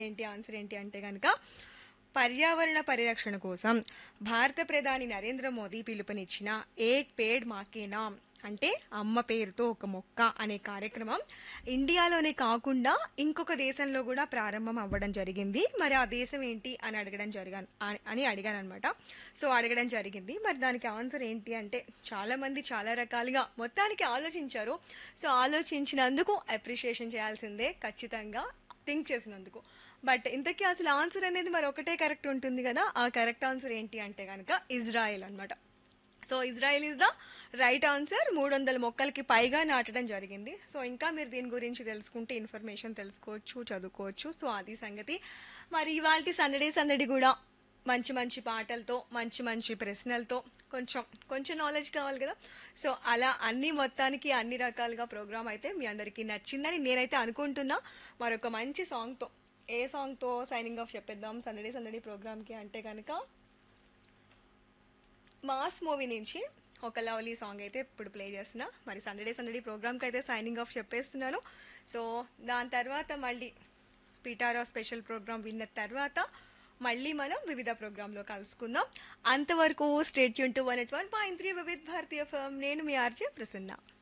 ఏంటి ఆన్సర్ ఏంటి అంటే కనుక పర్యావరణ పరిరక్షణ కోసం భారత ప్రధాని నరేంద్ర మోదీ పిలుపునిచ్చిన ఏక్ పేడ్ మాకే నామ్ అంటే అమ్మ పేరుతో ఒక మొక్క అనే కార్యక్రమం ఇండియాలోనే కాకుండా ఇంకొక దేశంలో కూడా ప్రారంభం అవ్వడం జరిగింది మరి ఆ దేశం ఏంటి అని అడగడం జరిగాను అని అడిగాను అనమాట సో అడగడం జరిగింది మరి దానికి ఆన్సర్ ఏంటి అంటే చాలా మంది చాలా రకాలుగా మొత్తానికి ఆలోచించారు సో ఆలోచించినందుకు అప్రిషియేషన్ చేయాల్సిందే ఖచ్చితంగా థింక్ చేసినందుకు బట్ ఇంతకీ అసలు ఆన్సర్ అనేది మరి ఒకటే కరెక్ట్ ఉంటుంది కదా ఆ కరెక్ట్ ఆన్సర్ ఏంటి అంటే కనుక ఇజ్రాయెల్ అన్నమాట so Israel is the right answer మూడు వందల మొక్కలకి పైగా నాటడం జరిగింది సో ఇంకా మీరు దీని గురించి తెలుసుకుంటే ఇన్ఫర్మేషన్ తెలుసుకోవచ్చు చదువుకోవచ్చు సో అది సంగతి మరి ఇవాళ సందడి సందడి కూడా మంచి మంచి పాటలతో మంచి మంచి ప్రశ్నలతో కొంచెం కొంచెం నాలెడ్జ్ కావాలి కదా సో అలా అన్ని మొత్తానికి అన్ని రకాలుగా ప్రోగ్రామ్ అయితే మీ అందరికీ నచ్చిందని నేనైతే అనుకుంటున్నా మరొక మంచి సాంగ్తో ఏ సాంగ్తో సైనింగ్ ఆఫ్ చెప్పేద్దాం సందడి సందడి ప్రోగ్రామ్కి అంటే కనుక మాస్ మూవీ నుంచి ఒక లవ్లీ సాంగ్ అయితే ఇప్పుడు ప్లే చేస్తున్నా మరి సండే సందడి ప్రోగ్రామ్కి అయితే సైనింగ్ ఆఫ్ చెప్పేస్తున్నాను సో దాని తర్వాత మళ్ళీ పీటారా స్పెషల్ ప్రోగ్రామ్ విన్న తర్వాత మళ్ళీ మనం వివిధ ప్రోగ్రాంలో కలుసుకుందాం అంతవరకు స్టేట్ యూన్ to one eight one point three Vividh Bharati from నేను మీ ఆర్జే ప్రసన్న